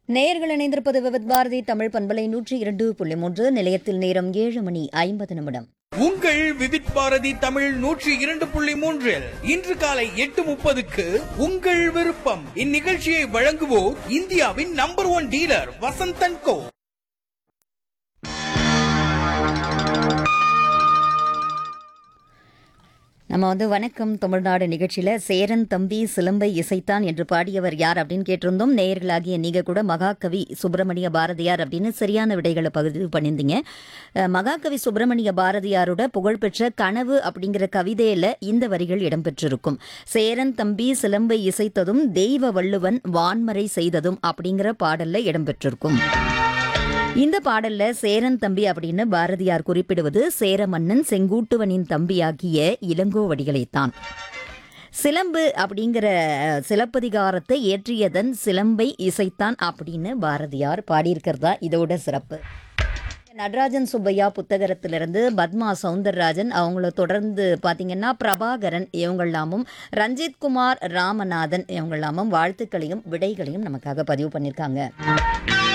நேயர்கள் இணைந்திருப்பது விவித் பாரதி தமிழ் பண்பலை நூற்றி இரண்டு புள்ளி மூன்று நிலையத்தில் நேரம் ஏழு மணி ஐம்பது நிமிடம் உங்கள் விவித் பாரதி தமிழ் நூற்றி இரண்டு புள்ளி மூன்றில் இன்று காலை எட்டு முப்பதுக்கு உங்கள் விருப்பம் இந்நிகழ்ச்சியை வழங்குவோர் இந்தியாவின் number one dealer Vasanthan co நம்ம வந்து வணக்கம் தமிழ்நாடு நிகழ்ச்சியில சேரன் தம்பி சிலம்பை இசைத்தான் என்று பாடியவர் யார் அப்படின்னு கேட்டிருந்தோம் நேயர்களாகிய நீங்க கூட மகாகவி சுப்பிரமணிய பாரதியார் அப்படின்னு சரியான விடைகளை பதிவு பண்ணியிருந்தீங்க அஹ், மகாகவி சுப்பிரமணிய பாரதியாரோட புகழ்பெற்ற கனவு அப்படிங்கிற கவிதையில இந்த வரிகள் இடம்பெற்றிருக்கும் சேரன் தம்பி சிலம்பை இசைத்ததும் தெய்வ வள்ளுவன் வான்மறை செய்ததும் அப்படிங்கிற பாடல்ல இடம்பெற்றிருக்கும் இந்த பாடல்ல சேரன் தம்பி அப்படின்னு பாரதியார் குறிப்பிடுவது சேர மன்னன் செங்கூட்டுவனின் தம்பியாகிய இளங்கோவடிகளைத்தான் சிலம்பு அப்படிங்கிற சிலப்பதிகாரத்தை இயற்றியதன் சிலம்பை இசைத்தான் அப்படின்னு பாரதியார் பாடியிருக்கிறதா இதோட சிறப்பு நடராஜன் சுப்பையா புத்தகத்திலிருந்து பத்மா சவுந்தரராஜன் அவங்கள தொடர்ந்து பார்த்தீங்கன்னா பிரபாகரன் இவங்கெல்லாமும் ரஞ்சித் குமார் ராமநாதன் இவங்கெல்லாமும் வாழ்த்துக்களையும் விடைகளையும் நமக்காக பதிவு பண்ணியிருக்காங்க